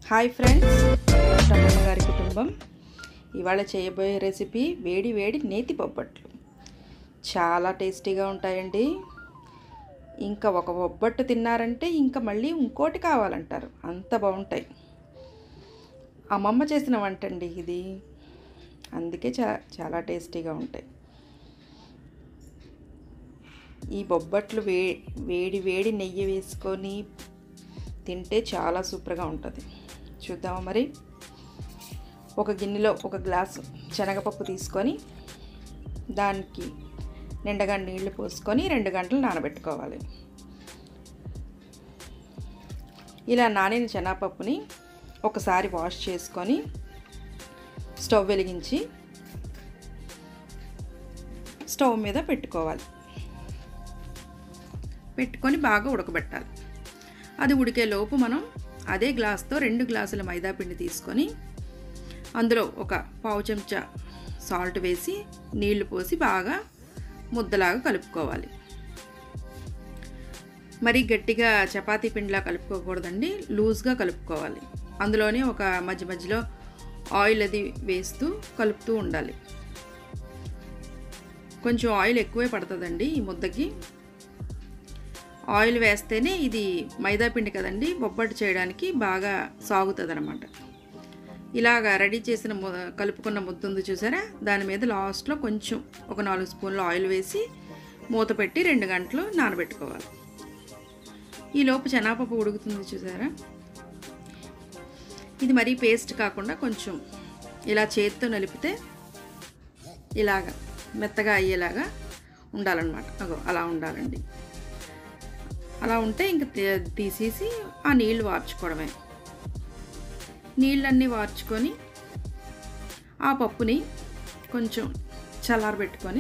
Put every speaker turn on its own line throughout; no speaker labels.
hi friends Ramana గారి కుటుంబం ఇవాళ చేయబోయే రెసిపీ వేడి వేడి నేతి బొబ్బట్లు చాలా టేస్టీగా ఉంటాయండి ఇంకా ఒక బొబ్బట్టు తిన్నారంటే ఇంకా మళ్ళీ ఇంకోటి కావాలంటారు అంత బాగుంటాయి అమ్మమ్మ చేసిన వంట అండి ఇది అందుకే చా చాలా టేస్టీగా ఉంటాయి ఈ బొబ్బట్లు వే వేడి వేడి నెయ్యి వేసుకొని తింటే చాలా సూపర్గా ఉంటుంది చూద్దామా మరి ఒక గిన్నెలో ఒక గ్లాసు శనగపప్పు తీసుకొని దానికి నిండగా నీళ్లు పోసుకొని రెండు గంటలు నానబెట్టుకోవాలి ఇలా నానిన శనగపప్పుని ఒకసారి వాష్ చేసుకొని స్టవ్ వెలిగించి స్టవ్ మీద పెట్టుకోవాలి పెట్టుకొని బాగా ఉడకబెట్టాలి అది ఉడికే లోపు మనం అదే గ్లాస్తో రెండు గ్లాసుల మైదా పిండి తీసుకొని అందులో ఒక పావు చెంచా సాల్ట్ వేసి నీళ్లు పోసి బాగా ముద్దలాగా కలుపుకోవాలి మరి గట్టిగా చపాతీ పిండిలా కలుపుకోకూడదండి లూజ్గా కలుపుకోవాలి అందులోనే ఒక మధ్య మధ్యలో ఆయిల్ అది వేస్తూ కలుపుతూ ఉండాలి కొంచెం ఆయిల్ ఎక్కువే పడుతుందండి ఈ ముద్దకి ఆయిల్ వేస్తేనే ఇది మైదా పిండి కదండి బొబ్బట్టు చేయడానికి బాగా సాగుతుంది అనమాట ఇలాగ రెడీ చేసిన ము కలుపుకున్న ముద్ద ఉంది చూసారా దాని మీద లాస్ట్లో కొంచెం ఒక నాలుగు స్పూన్లు ఆయిల్ వేసి మూత పెట్టి రెండు గంటలు నానబెట్టుకోవాలి ఈలోపు శనగపప్పు ఉడుకుతుంది చూసారా ఇది మరీ పేస్ట్ కాకుండా కొంచెం ఇలా చేతితో నలిపితే ఇలాగ మెత్తగా అయ్యేలాగా ఉండాలన్నమాట అగో అలా ఉండాలండి అలా ఉంటే ఇంక తీసేసి ఆ నీళ్లు వార్చుకోవడమే నీళ్ళన్నీ వార్చుకొని ఆ పప్పుని కొంచెం చల్లారబెట్టుకొని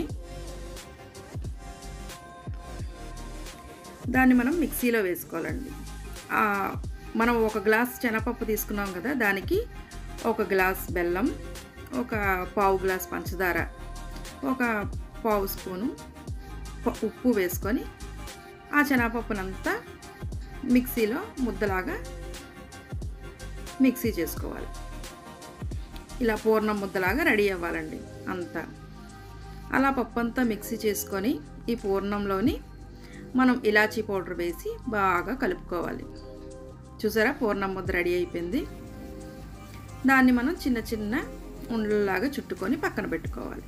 దాన్ని మనం మిక్సీలో వేసుకోవాలండి మనం ఒక గ్లాస్ శనగపప్పు తీసుకున్నాం కదా దానికి ఒక గ్లాస్ బెల్లం ఒక పావు గ్లాస్ పంచదార ఒక పావు స్పూను ఉప్పు వేసుకొని ఆ శనగపప్పునంతా మిక్సీలో ముద్దలాగా మిక్సీ చేసుకోవాలి ఇలా పూర్ణం ముద్దలాగా రెడీ అవ్వాలండి అంతా అలా పప్పు అంతా మిక్సీ చేసుకొని ఈ పూర్ణంలోని మనం ఇలాచీ పౌడర్ వేసి బాగా కలుపుకోవాలి చూసారా పూర్ణం ముద్ద రెడీ అయిపోయింది దాన్ని మనం చిన్న చిన్న ఉండలాగా చుట్టుకొని పక్కన పెట్టుకోవాలి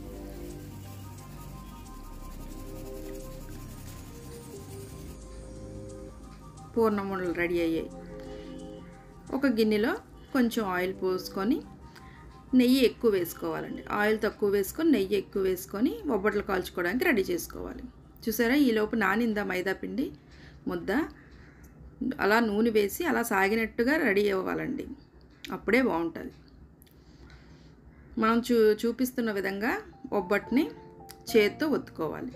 పూర్ణం ఉండలు రెడీ అయ్యాయి ఒక గిన్నెలో కొంచెం ఆయిల్ పోసుకొని నెయ్యి ఎక్కువ వేసుకోవాలండి ఆయిల్ తక్కువ వేసుకొని నెయ్యి ఎక్కువ వేసుకొని బొబ్బట్లు కాల్చుకోవడానికి రెడీ చేసుకోవాలి చూసారా ఈలోపు నానిందా మైదా పిండి ముద్ద అలా నూనె వేసి అలా సాగినట్టుగా రెడీ అవ్వాలండి అప్పుడే బాగుంటుంది మనం చూ చూపిస్తున్న విధంగా బొబ్బట్ని చేత్తో ఒత్తుకోవాలి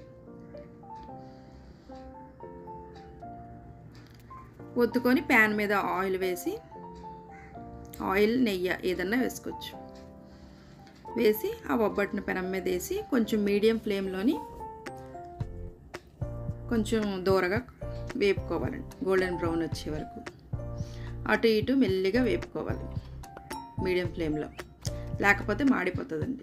ఒత్తుకొని ప్యాన్ మీద ఆయిల్ వేసి ఆయిల్ నెయ్యి ఏదన్నా వేసుకోవచ్చు వేసి ఆ బొబ్బట్ని పెనం మీద వేసి కొంచెం మీడియం ఫ్లేమ్లోని కొంచెం దూరగా వేపుకోవాలండి గోల్డెన్ బ్రౌన్ వచ్చే వరకు అటు ఇటు మెల్లిగా వేపుకోవాలి మీడియం ఫ్లేమ్లో లేకపోతే మాడిపోతుందండి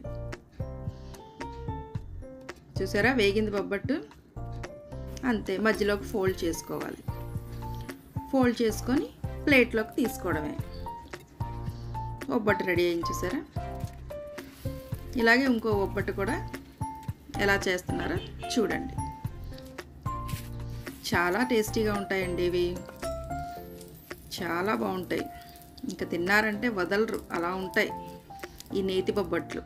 చూసారా వేగింది బొబ్బట్టు అంతే మధ్యలోకి ఫోల్డ్ చేసుకోవాలి ఫోల్డ్ చేసుకొని ప్లేట్లోకి తీసుకోవడమే ఒబ్బట్టు రెడీ అయింది చూసారా ఇలాగే ఇంకో ఒబ్బట్టు కూడా ఎలా చేస్తున్నారో చూడండి చాలా టేస్టీగా ఉంటాయండి ఇవి చాలా బాగుంటాయి ఇంకా తిన్నారంటే వదలరు అలా ఉంటాయి ఈ నేతి బొబ్బట్లు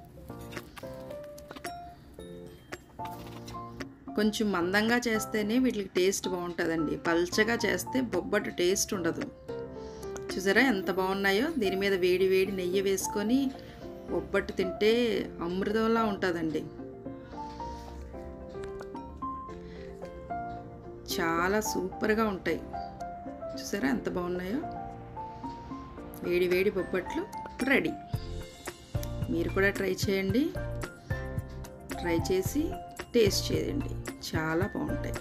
కొంచెం మందంగా చేస్తేనే వీటికి టేస్ట్ బాగుంటుందండి పల్చగా చేస్తే బొబ్బట్టు టేస్ట్ ఉండదు చూసారా ఎంత బాగున్నాయో దీని మీద వేడి వేడి నెయ్యి వేసుకొని బొబ్బట్టు తింటే అమృతంలా ఉంటుందండి చాలా సూపర్గా ఉంటాయి చూసారా ఎంత బాగున్నాయో వేడి వేడి బొబ్బట్లు రెడీ మీరు కూడా ట్రై చేయండి ట్రై చేసి టేస్ట్ చేయండి చాలా బాగుంటాయి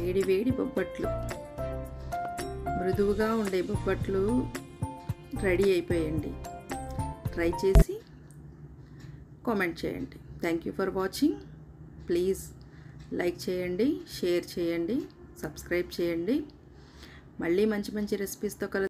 వేడి వేడి బొబ్బట్లు మృదువుగా ఉండే బొబ్బట్లు రెడీ అయిపోయండి ట్రై చేసి కామెంట్ చేయండి thank you for watching please like చేయండి షేర్ చేయండి సబ్స్క్రైబ్ చేయండి మళ్ళీ మంచి మంచి రెసిపీస్తో కలు